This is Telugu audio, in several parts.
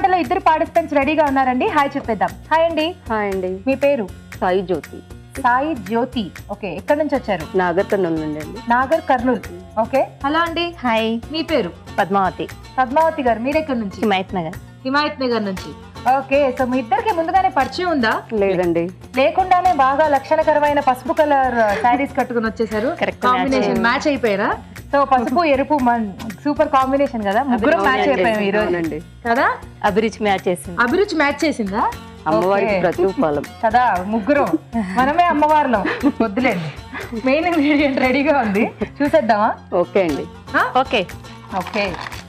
వంటలో ఇద్దరు పార్టిసిపెంట్స్ రెడీగా ఉన్నారండి హాయ్ చెప్పేద్దాం హాయ్ అండి హాయ్ అండి మీ పేరు సాయి జ్యోతి సాయి జ్యోతి ఓకే ఎక్కడి నుంచి వచ్చారు నాగర్ కర్నూలు నుండి అండి నాగర్ కర్నూల్ ఓకే హలో అండి హాయ్ మీ పేరు పద్మావతి పద్మావతి గారు మీరు ఎక్కడి నుంచి హిమాయత్ నగర్ హిమాయత్ నగర్ నుంచి ఓకే సో మీ ఇద్దరికి ముందుగానే పరిచయం ఉందా లేదండి లేకుండానే బాగా లక్షణకరమైన పసుపు కలర్ శారీస్ కట్టుకుని వచ్చేసారు Correct, కాంబినేషన్ మ్యాచ్ అయిపోయారా సో పసుపు ఎరుపు సూపర్ కాంబినేషన్ కదా ముగ్గురు మ్యాచ్ అయిపోయాం ఈ రోజు అవునండి కదా అభిరుచి మ్యాచ్ చేసింది అభిరుచి మ్యాచ్ చేసిందా అమ్మవారికి Okay. ప్రతిఫలం కదా ముగ్గురు మనమే అమ్మవార్లం వద్దులేండి మెయిన్ ఇంగ్రీడియంట్ రెడీగా ఉంది చూసేద్దామా ఓకే అండి ఓకే ఓకే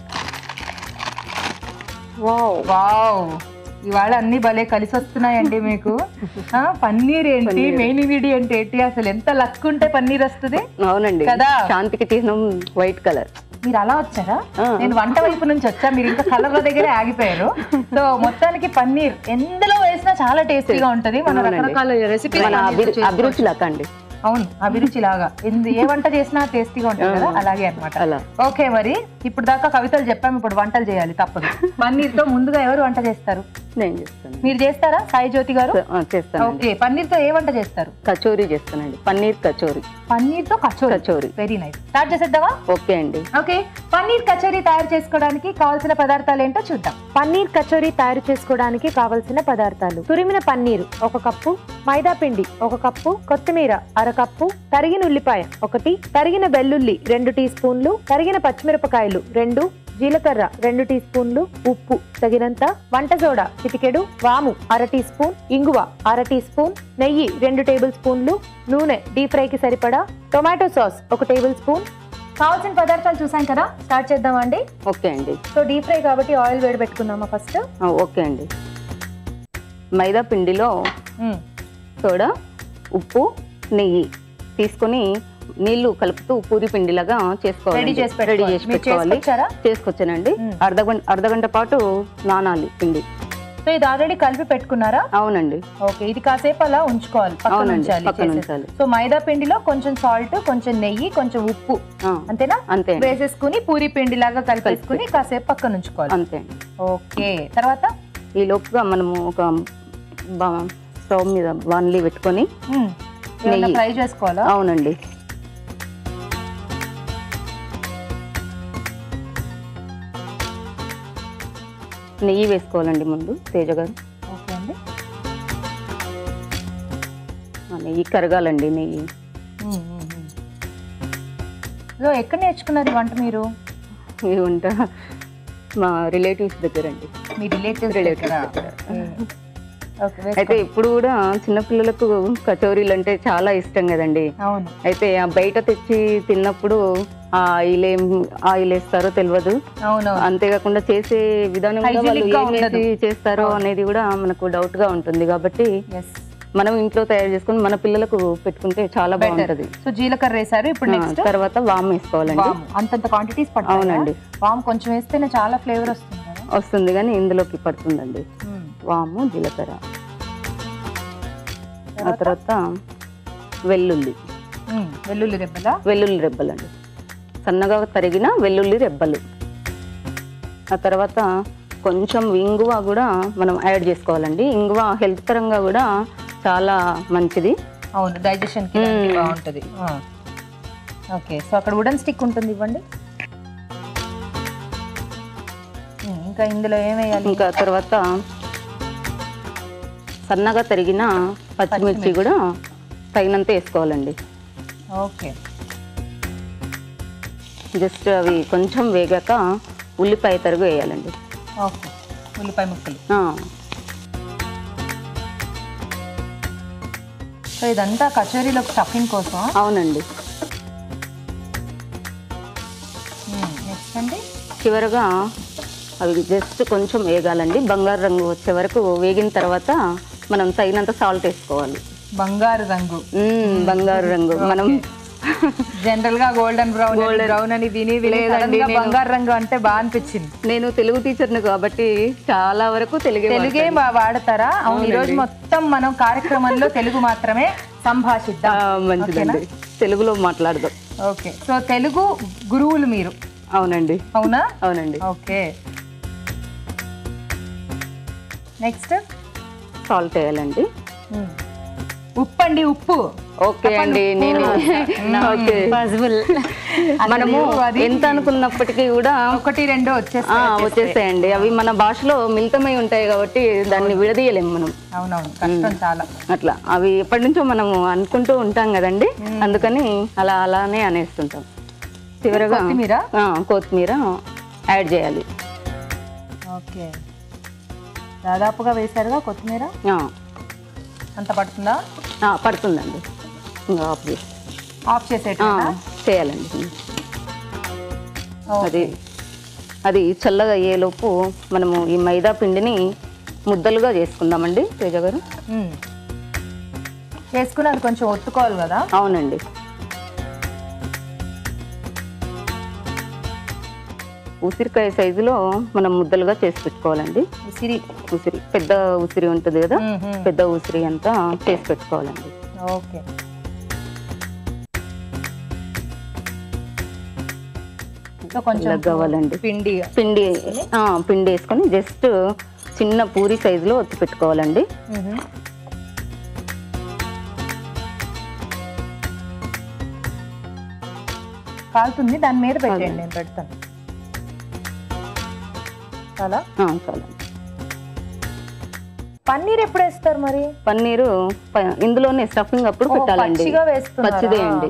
వావ్ ఇవాళ అన్ని భలే కలిసి వస్తున్నాయండి మీకు ఆ, పన్నీర్ ఏంటి మెయిన్ ఇంగ్రీడియంట్ ఏంటి అసలు ఎంత లక్ ఉంటే పన్నీర్ వస్తుంది అవునండి కదా? శాంతికి చిహ్నం వైట్ కలర్ మీరు అలా వచ్చారా ఆ. నేను వంట వైపు నుంచి వచ్చా మీరు ఇంకా కలర్ల దగ్గరే ఆగిపోయారు సో మొత్తానికి పన్నీర్ ఎందులో వేసినా చాలా టేస్టీగా ఉంటది మన అవునండి. రకరకాల రెసిపీస్ మన అభి అభిరుచి లాక అండి అవును అభిరుచి లాగా ఎందు ఏ వంట చేసినా టేస్టీగా ఉంటుంది కదా అలాగే అన్నమాట అలా ఓకే మరి ఇప్పుడు దాకా కవితలు చెప్పాము ఇప్పుడు వంటలు చేయాలి తప్పదు పన్నీర్ తో ముందుగా ఎవరు వంట చేస్తారు నేను చేస్తాను మీరు చేస్తారా సాయి జ్యోతి గారు ఆ, చేస్తానండి ఓకే పన్నీర్ తో ఏ వంట చేస్తారు కచోరీ చేస్తానండి పన్నీర్ కచోరీ పన్నీర్ తో kachori kachori very nice start చేసేద్దామా ఓకే అండి ఓకే పన్నీర్ కచోరీ తయారు చేసుకోవడానికి కావాల్సిన పదార్థాలు ఏంటో చూద్దాం పన్నీర్ కచోరీ తయారు చేసుకోవడానికి కావలసిన పదార్థాలు తురిమిన పన్నీరు ఒక కప్పు మైదా పిండి ఒక కప్పు కొత్తిమీర అర కప్పు తరిగిన ఉల్లిపాయ ఒకటి తరిగిన వెల్లుల్లి రెండు టీ స్పూన్లు తరిగిన పచ్చిమిరపకాయలు రెండు జీలకర్ర రెండు టీ స్పూన్లు ఉప్పు తగినంత వంట సోడా చిటికెడు వాము అర టీ స్పూన్ ఇంగువ అర టీ స్పూన్ నెయ్యి రెండు టేబుల్ స్పూన్లు నూనె డీప్ ఫ్రైకి సరిపడా టొమాటో సాస్ ఒక టేబుల్ స్పూన్ కావాల్సిన పదార్థాలు చూసాం కదా స్టార్ట్ చేద్దామండి ఓకే అండి సో డీప్ ఫ్రై కాబట్టి ఆయిల్ వేడి పెట్టుకుందామా ఫస్ట్ ఆ, ఓకే అండి మైదా పిండిలో సోడా ఉప్పు నెయ్యి తీసుకొని నీళ్లు కలుపుతూ పూరి పిండిలాగా చేసుకోవాలి రెడీ చేసి రెడీ పెట్టుకోవాలి. చేసి మీరు పెట్టుకోవాలి చేసుకొచ్చారా? చేసుకొచ్చానండి మ్మ్. అర్ధ గంట అర్ధ గంట పాటు నానాలి పిండి సో ఇది ఆల్రెడీ కలిపి పెట్టుకున్నారా అవునండి ఓకే ఇది కాసేపు అలా ఉంచుకోవాలి పక్కన అవునండి, ఉంచాలి పక్కన చేసేసి. ఉంచాలి. సో మైదా పిండిలో కొంచెం సాల్ట్ కొంచెం నెయ్యి కొంచెం ఉప్పు ఆ, అంతేనా అంతే అండి వేసేసుకుని పూరి పిండి లాగా కలిపేసుకుని కాసేపు పక్కన ఉంచుకోవాలి అంతే అండి ఓకే తర్వాత ఈ లోపుగా మనము ఒక బా- స్టవ్ మీద బాన్లీ పెట్టుకొని మ్మ్. ఏమన్నా నెయ్యి. ఫ్రై చేసుకోవాలా అవునండి నెయ్యి వేసుకోవాలండి ముందు తేజ గారు ఓకే అండి ఆ, నెయ్యి కరగాలండి నెయ్యి మ్మ్, మ్మ్, మ్మ్. సో ఎక్కడ నేర్చుకున్నారు ఈ వంట మీరు ఈ వంట మా రిలేటివ్స్ దగ్గర అండి మీ రిలేటివ్స్ Relatives దగ్గర ఓకే అయితే ఇప్పుడు కూడా చిన్నపిల్లలకు కచోరీలు అంటే చాలా ఇష్టం కదండి అవును అయితే ఆ బయట తెచ్చి తిన్నప్పుడు ఆ ఆయిల్ ఏం ఆయిల్ వేస్తారో తెలియదు అవును అంతేకాకుండా చేసే విధానం కూడా వాళ్ళు Hygienic గా ఏం వేసి ఉండదు. చేస్తారో అనేది కూడా మనకు డౌట్ గా ఉంటుంది కాబట్టి ఎస్ మనం ఇంట్లో తయారు చేసుకొని మన పిల్లలకు పెట్టుకుంటే చాలా బాగుంటది సో జీలకర్ర వేసారు ఇప్పుడు ఆ, నెక్స్ట్ తర్వాత వామ్ వేసుకోవాలండి వామ్ అంతంత క్వాంటిటీస్ పడతాయి అవునండి. వామ్ కొంచెం వేస్తేనే చాలా ఫ్లేవర్ వస్తుంది కదా వస్తుంది కానీ ఇందులోకి పడుతుందండి మ్మ్. వాము జీలకర్ర ఆ తర్వాత వెల్లుల్లి మ్మ్. వెల్లుల్లి రెబ్బలా వెల్లుల్లి రెబ్బలండి సన్నగా తరిగిన వెల్లుల్లి రెబ్బలు ఆ తర్వాత కొంచెం ఇంగువ కూడా మనం యాడ్ చేసుకోవాలండి ఇంగువ హెల్త్ పరంగా కూడా చాలా మంచిది అవును డైజెషన్ కి దానికి మ్మ్. బాగుంటది ఓకే సో అక్కడ వుడెన్ స్టిక్ ఉంటుంది ఇవ్వండి మ్మ్. ఇంకా ఇందులో ఏం వేయాలి ఇంకా తర్వాత సన్నగా తరిగిన పచ్చిమిర్చి కూడా తగినంత వేసుకోవాలండి ఓకే జస్ట్ అవి కొంచెం వేగాక ఉల్లిపాయ తరుగు వేయాలండి ఓకే ఉల్లిపాయ ముక్కలు ఆ, సో ఇదంతా కచోరీలో స్టఫింగ్ కోసం అవునండి నెక్స్ట్ అండి చివరగా అవి జస్ట్ కొంచెం వేగాలండి బంగారు రంగు వచ్చే వరకు వేగిన తర్వాత మనం తగినంత సాల్ట్ వేసుకోవాలి బంగారు రంగు మ్మ్, బంగారు రంగు మనం జనరల్ గా గోల్డెన్ బ్రౌన్ బ్రౌన్ అని విని విని లేదండి, sudden గా నేను- బంగారు రంగు అంటే బాగా అనిపించింది నేను తెలుగు టీచర్ని కాబట్టి చాలా వరకు తెలుగే తెలుగే వా- వాడతారా అవును ఈ రోజు మొత్తం మనం కార్యక్రమంలో తెలుగు మాత్రమే ఆ, సంభాషిద్దాం మంచిదండి తెలుగులో మాట్లాడదాం ఓకే సో తెలుగు గురువులు మీరు అవునండి అవునా అవునండి ఓకే నెక్స్ట్ సాల్ట్ వేయాలండి ఉప్పు అండి ఉప్పు ఓకే అండి నేను ఓకే పాసిబుల్ మనము అది- ఎంత అనుకున్నప్పటికీ కూడా ఒకటి రెండు ఆ, వచ్చేస్తాయి వచ్చేస్తాయండి అవి మన భాషలో మిళితమై ఉంటాయి కాబట్టి దాన్ని విడదీయలేము మనం అవునవును కష్టం చాలా అట్లా అవి ఎప్పటి నుంచో మనము అనుకుంటూ ఉంటాం కదండి అందుకని అలా అలానే అనేస్తుంటాం చివరగా కొత్తిమీర? ఆ, కొత్తిమీర యాడ్ చేయాలి ఓకే దాదాపుగా వేశారుగా కొత్తిమీర ఆ, అంత పడుతుందా ఆ, పడుతుందండి ఇంకా ఆఫ్ చేసి ఆఫ్ చేసేట ఆ, చేయాలండి అది అది చల్లగా అయ్యేలోపు మనము ఈ మైదా పిండిని ముద్దలుగా చేసుకుందామండి తేజ గారు చేసుకుని అది కొంచెం ఒత్తుకోవాలి కదా అవునండి ఉసిరికాయ సైజులో మనం ముద్దలుగా చేసి పెట్టుకోవాలండి ఉసిరి ఉసిరి పెద్ద ఉసిరి ఉంటుంది కదా మ్మ్. పెద్ద ఉసిరి అంతా చేసి పెట్టుకోవాలండి ఓకే సో కొంచెం ఇలా కావాలండి పిండి పిండి ఆ, పిండి వేసుకొని జస్ట్ చిన్న పూరి సైజులో ఒత్తి పెట్టుకోవాలండి మ్మ్. కాలుతుంది దాని మీద పెట్టండి నేను పెడతాను చాలా ఆ, చాలండి పన్నీర్ ఎప్పుడు వేస్తారు మరి పన్నీరు ప- ఇందులోనే స్టఫింగ్ అప్పుడు ఓ, పెట్టాలండి పచ్చిగా వేస్తున్నారా? పచ్చిదే అండి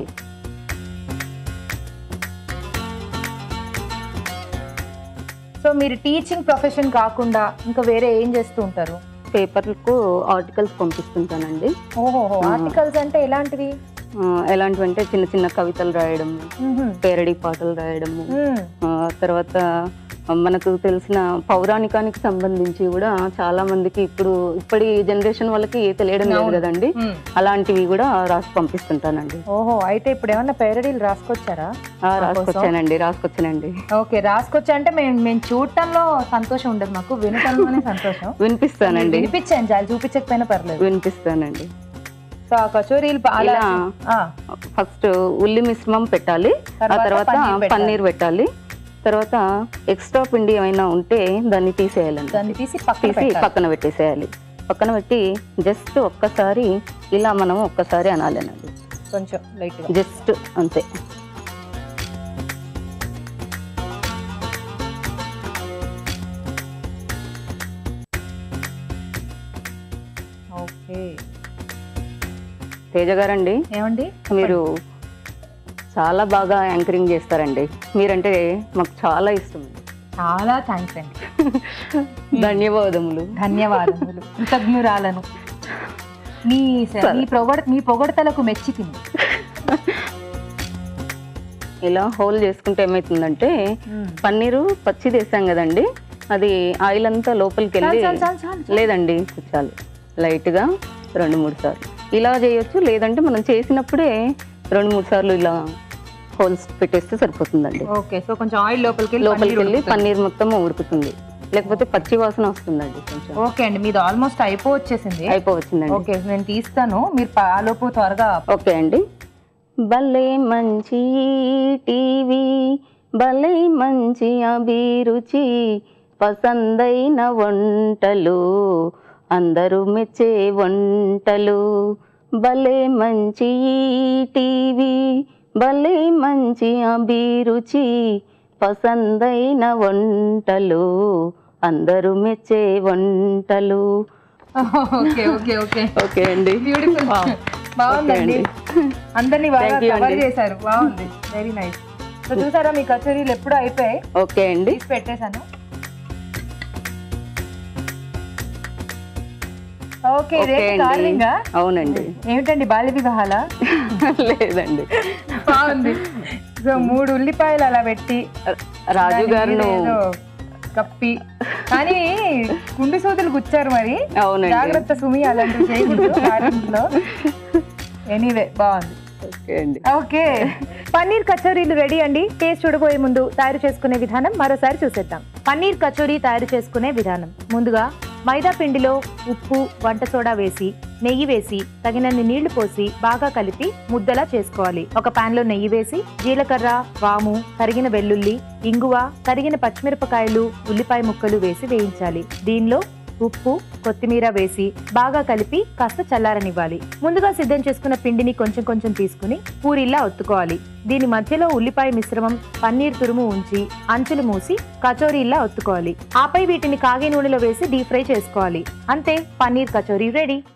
సో మీరు టీచింగ్ ప్రొఫెషన్ కాకుండా ఇంకా వేరే ఏం చేస్తూ ఉంటారు పేపర్లకు ఆర్టికల్స్ పంపిస్తుంటానండి ఓహో ఆర్టికల్స్ అంటే ఎలాంటివి ఆ, ఎలాంటివంటే చిన్న చిన్న కవితలు రాయడము మ్మ్. పేరడీ పాటలు రాయడము మ్మ్. ఆ, తర్వాత మనకు తెలిసిన పౌరాణికానికి సంబంధించి కూడా చాలా మందికి ఇప్పుడు ఇప్పటి జనరేషన్ వాళ్ళకి తెలియడం లేదు కదండి మ్మ్. అలాంటివి కూడా రాసి పంపిస్తుంటానండి ఓహో అయితే ఇప్పుడు ఏమన్నా పేరడీలు రాసుకొచ్చారా ఆ, రాసుకొచ్చానండి రాసుకొచ్చానండి ఓకే రాసుకొచ్చా అంటే మేము మేము చూడటంలో సంతోషం ఉండదు మాకు వినటంలోనే సంతోషం వినిపిస్తానండి వినిపించాను చాలు చూపించకపోయినా పర్లేదు వినిపిస్తానండి సో ఆ కచోరీలు ప- అలా ఇలా ఆ, ఫస్ట్ ఉల్లి మిశ్రమం పెట్టాలి ఆ తర్వాత తర్వాత పన్నీర్ పెట్టాలి. పన్నీర్ పెట్టాలి తర్వాత ఎక్స్ట్రా పిండి ఏమైనా ఉంటే దాన్ని తీసేయాలండి దాన్ని తీసి పక్కన తీసి పెట్టాలి. పక్కన పెట్టేసేయాలి పక్కన పెట్టి జస్ట్ ఒక్కసారి ఇలా మనం ఒక్కసారి అనాలేనండి కొంచెం లైట్ గా జస్ట్ అంతే ఓకే తేజ గారండి ఏమండి మీరు చాలా బాగా యాంకరింగ్ చేస్తారండి మీరంటే మాకు చాలా ఇష్టం చాలా థ్యాంక్స్ అండి ధన్యవాదములు ధన్యవాదములు కృతజ్ఞురాలను మీ స- మీ పొగడ మీ పొగడతలకు మెచ్చి తిని ఇలా హోల్ చేసుకుంటే ఏమవుతుందంటే పన్నీరు పచ్చిది వేసాం కదండి అది ఆయిల్ అంతా లోపలికి వెళ్ళి చాలు, చాలు, చాలు, లేదండి చాలు లైట్గా రెండు మూడు సార్లు ఇలా చేయొచ్చు లేదంటే మనం చేసినప్పుడే రెండు మూడు సార్లు ఇలా హోల్స్ పెట్టేస్తే సరిపోతుందండి ఓకే సో కొంచెం ఆయిల్ లోపలికి వెళ్ళి లోపలికి పన్నీర్ వెళ్ళి ఉడుకుతుంది. పన్నీర్ మొత్తం ఉడుకుతుంది లేకపోతే పచ్చి వాసన వస్తుందండి కొంచెం ఓకే అండి మీది ఆల్మోస్ట్ అయిపో వచ్చేసింది అయిపోవచ్చిందండి ఓకే నేను తీస్తాను మీరు ప- ఆలోపు త్వరగా ఓకే అండి భలే మంచి టీవీ భలే మంచి అభిరుచి పసందైన వంటలు అందరూ మెచ్చే వంటలు భలే మంచి టీవీ భలే మంచి అభిరుచి పసందైన వంటలు అందరూ మెచ్చే వంటలు ఓకే ఓకే ఓకే ఓకే అండి బ్యూటిఫుల్ బాగుందండి అందరినీ బాగా Thank you కవర్ అండి. చేశారు బాగుంది వెరీ నైస్ సో చూసారా మీ కచేరీలు ఎప్పుడు అయిపోయాయి ఓకే అండి తీసి పెట్టేశాను ఓకే ఓకే రేపు అండి కార్లింగా అవునండి ఏమిటండి బాల్య వివాహాల లేదండి బాగుంది సో మూడు ఉల్లిపాయలు అలా పెట్టి రాజు దాని గారును మీద ఏదో కప్పి కానీ కుండి సూదులు గుచ్చారు మరి అవునండి జాగ్రత్త సుమి అలాంటివి చేయకూడదు కార్యంలో ఎనీవే బాగుంది ఓకే అండి ఓకే పన్నీర్ కచోరీలు రెడీ అండి టేస్ట్ చూడబోయే ముందు తయారు చేసుకునే విధానం మరోసారి చూసేద్దాం పన్నీర్ కచోరీ తయారు చేసుకునే విధానం ముందుగా మైదా పిండిలో ఉప్పు వంట సోడా వేసి నెయ్యి వేసి తగినన్ని నీళ్లు పోసి బాగా కలిపి ముద్దలా చేసుకోవాలి ఒక పాన్ లో నెయ్యి వేసి జీలకర్ర వాము తరిగిన వెల్లుల్లి ఇంగువ తరిగిన పచ్చిమిరపకాయలు ఉల్లిపాయ ముక్కలు వేసి వేయించాలి దీనిలో ఉప్పు కొత్తిమీర వేసి బాగా కలిపి కాస్త చల్లారనివ్వాలి ముందుగా సిద్ధం చేసుకున్న పిండిని కొంచెం కొంచెం తీసుకుని పూరిల్లా ఒత్తుకోవాలి దీని మధ్యలో ఉల్లిపాయ మిశ్రమం పన్నీర్ తురుము ఉంచి అంచులు మూసి కచోరీలా ఒత్తుకోవాలి ఆపై వీటిని కాగే నూనెలో వేసి డీప్ ఫ్రై చేసుకోవాలి అంతే పన్నీర్ కచోరీ రెడీ